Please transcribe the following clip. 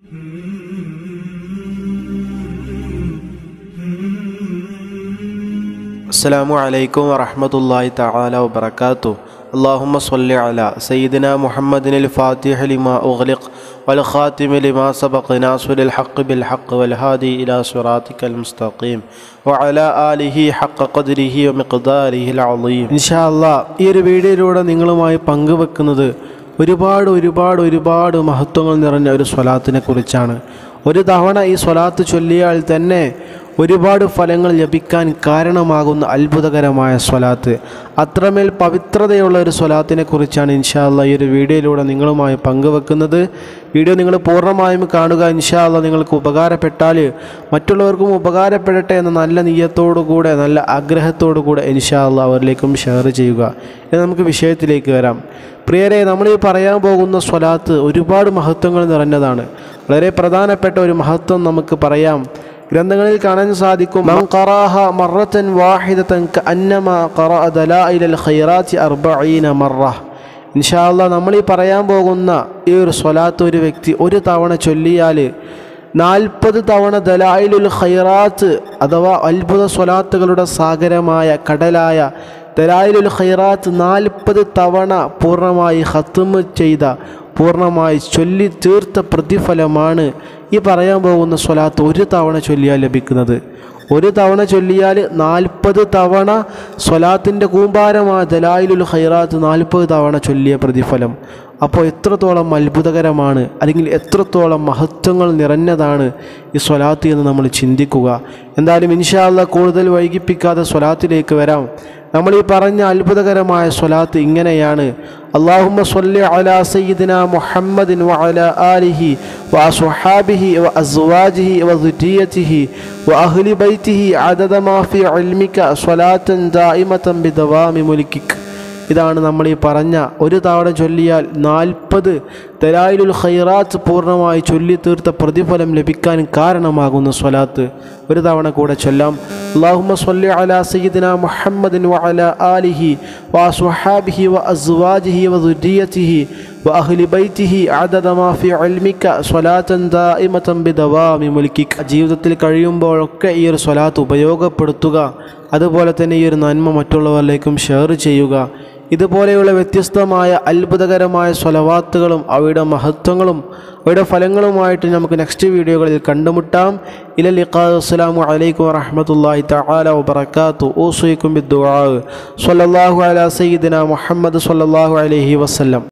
السلام عليكم ورحمة الله تعالى وبركاته اللهم صل على سيدنا محمد الفاتح لما أغلق والخاتم لما سبق ناصر الحق بالحق والهادي إلى صراطك المستقيم وعلى آله حق قدره ومقداره العظيم إن شاء الله ഈ ഒരു വീഡിയോയിലൂടെ നിങ്ങളുമായി പങ്കുവെക്കുന്നത് ഒരുപാട് ഒരുപാട് ഒരുപാട് മഹത്വങ്ങൾ നിറഞ്ഞ ഒരു സ്വലാത്തിനെ കുറിച്ചാണ് ഒരു തവണ ഈ സ്വലാത്ത് ചൊല്ലിയാൽ തന്നെ ഒരുപാട് ഫലങ്ങൾ ലഭിക്കാൻ കാരണമാകുന്ന അത്ഭുതകരമായ സ്വലാത്ത് അത്രമേൽ പവിത്രതയുള്ള ഒരു സ്വലാത്തിനെ കുറിച്ചാണ് ഇൻഷാല്ല ഈ ഒരു വീഡിയോയിലൂടെ നിങ്ങളുമായി പങ്കുവെക്കുന്നത് വീഡിയോ നിങ്ങൾ പൂർണ്ണമായും കാണുക ഇൻഷാല്ല നിങ്ങൾക്ക് ഉപകാരപ്പെട്ടാൽ മറ്റുള്ളവർക്കും ഉപകാരപ്പെടട്ടെ എന്ന നല്ല നീയത്തോടു കൂടെ നല്ല ആഗ്രഹത്തോടു കൂടെ ഇൻഷാല്ല അവരിലേക്കും ഷെയർ ചെയ്യുക ഇനി നമുക്ക് വിഷയത്തിലേക്ക് വരാം പ്രിയരെ നമ്മൾ ഈ പറയാൻ പോകുന്ന സ്വലാത്ത് ഒരുപാട് മഹത്വങ്ങൾ നിറഞ്ഞതാണ് വളരെ പ്രധാനപ്പെട്ട ഒരു മഹത്വം നമുക്ക് പറയാം ഗ്രന്ഥങ്ങളിൽ കാണാൻ സാധിക്കും മൻ ഖറാഹ മറത്തൻ വാഹിദത്തൻ കഅന്നമ ഖറഅ ദലായിലൽ ഖൈറാത്തി അർബഈന മറ ഇൻഷാല്ല നമ്മൾ ഈ പറയാൻ പോകുന്ന ഈ ഒരു സ്വലാത്ത് ഒരു വ്യക്തി ഒരു തവണ ചൊല്ലിയാൽ നാൽപ്പത് തവണ ദലായിലുൽ ഖൈറാത്ത് അഥവാ അത്ഭുത സ്വലാത്തുകളുടെ സാഗരമായ കടലായ ദലായിലുൽ ഖൈറാത്ത് നാൽപ്പത് തവണ പൂർണ്ണമായി ഹത്തുമ് ചെയ്ത പൂർണ്ണമായി ചൊല്ലി തീർത്ത പ്രതിഫലമാണ് ഈ പറയാൻ പോകുന്ന സ്വലാത്ത് ഒരു തവണ ചൊല്ലിയാൽ ലഭിക്കുന്നത് ഒരു തവണ ചൊല്ലിയാൽ നാൽപ്പത് തവണ സ്വലാത്തിൻ്റെ കൂമ്പാരമായ ദലായിലുൽ ഖൈറാത്ത് നാൽപ്പത് തവണ ചൊല്ലിയ പ്രതിഫലം അപ്പോൾ എത്രത്തോളം അത്ഭുതകരമാണ് അല്ലെങ്കിൽ എത്രത്തോളം മഹത്വങ്ങൾ നിറഞ്ഞതാണ് ഈ സ്വലാത്ത് എന്ന് നമ്മൾ ചിന്തിക്കുക എന്തായാലും ഇൻഷാല്ല കൂടുതൽ വൈകിപ്പിക്കാതെ സ്വലാത്തിലേക്ക് വരാം നമ്മൾ ഈ പറഞ്ഞ അത്ഭുതകരമായ സ്വലാത്ത് ഇങ്ങനെയാണ് അള്ളാഹുമ്മ സ്വല്ലി അലാ സയ്യിദിന മുഹമ്മദിൻ വഅല ആലിഹി വഅസ്ഹാബിഹി വഅസ്വാജിഹി വദുരിയതിഹി വഅഹ്ലി ബൈതിഹി അദദ മാ ഫി ഇൽമിക സ്വലാത്തൻ ദായിമതൻ ബിദവാമി മുൽക്കിക് ഇതാണ് നമ്മൾ ഈ പറഞ്ഞ ഒരു തവണ ചൊല്ലിയാൽ നാൽപ്പത് ദലായിലുൽ ഖൈറാത്ത് പൂർണ്ണമായി ചൊല്ലി തീർത്ത പ്രതിഫലം ലഭിക്കാൻ കാരണമാകുന്ന സ്വലാത്ത് ഒരു തവണ കൂടെ ചൊല്ലാം അള്ളാഹുമ്മ സ്വല്ലി അലാ സയ്യിദിന മുഹമ്മദിൻ വഅല ആലിഹി വഅസ്ഹാബിഹി വഅസ്വാജിഹി വദുരിയതിഹി വഅഹ്ലി ബൈതിഹി അദദ മാ ഫി ഇൽമിക സ്വലാത്തൻ ദായിമതൻ ബിദവാമി മുൽക്കിക് ജീവിതത്തിൽ കഴിയുമ്പോഴൊക്കെ ഈ ഒരു സ്വലാത്ത് ഉപയോഗപ്പെടുത്തുക അതുപോലെ തന്നെ ഈ ഒരു നന്മ മറ്റുള്ളവരിലേക്കും ഷെയർ ചെയ്യുക ഇതുപോലെയുള്ള വ്യത്യസ്തമായ അത്ഭുതകരമായ സ്വലവാത്തുകളും അവയുടെ മഹത്വങ്ങളും അവയുടെ ഫലങ്ങളുമായിട്ട് നമുക്ക് നെക്സ്റ്റ് വീഡിയോകളിൽ കണ്ടുമുട്ടാം ഇലൽ അസ്സലാമു അലൈക്കും വറഹ്മത്തുള്ളാഹി തആല വബറകാതു ഊസൈക്കും ബിദ്ദുആ സ്വല്ലല്ലാഹു അലാ സയ്യിദിന മുഹമ്മദ് സ്വല്ലല്ലാഹു അലൈഹി വസല്ലം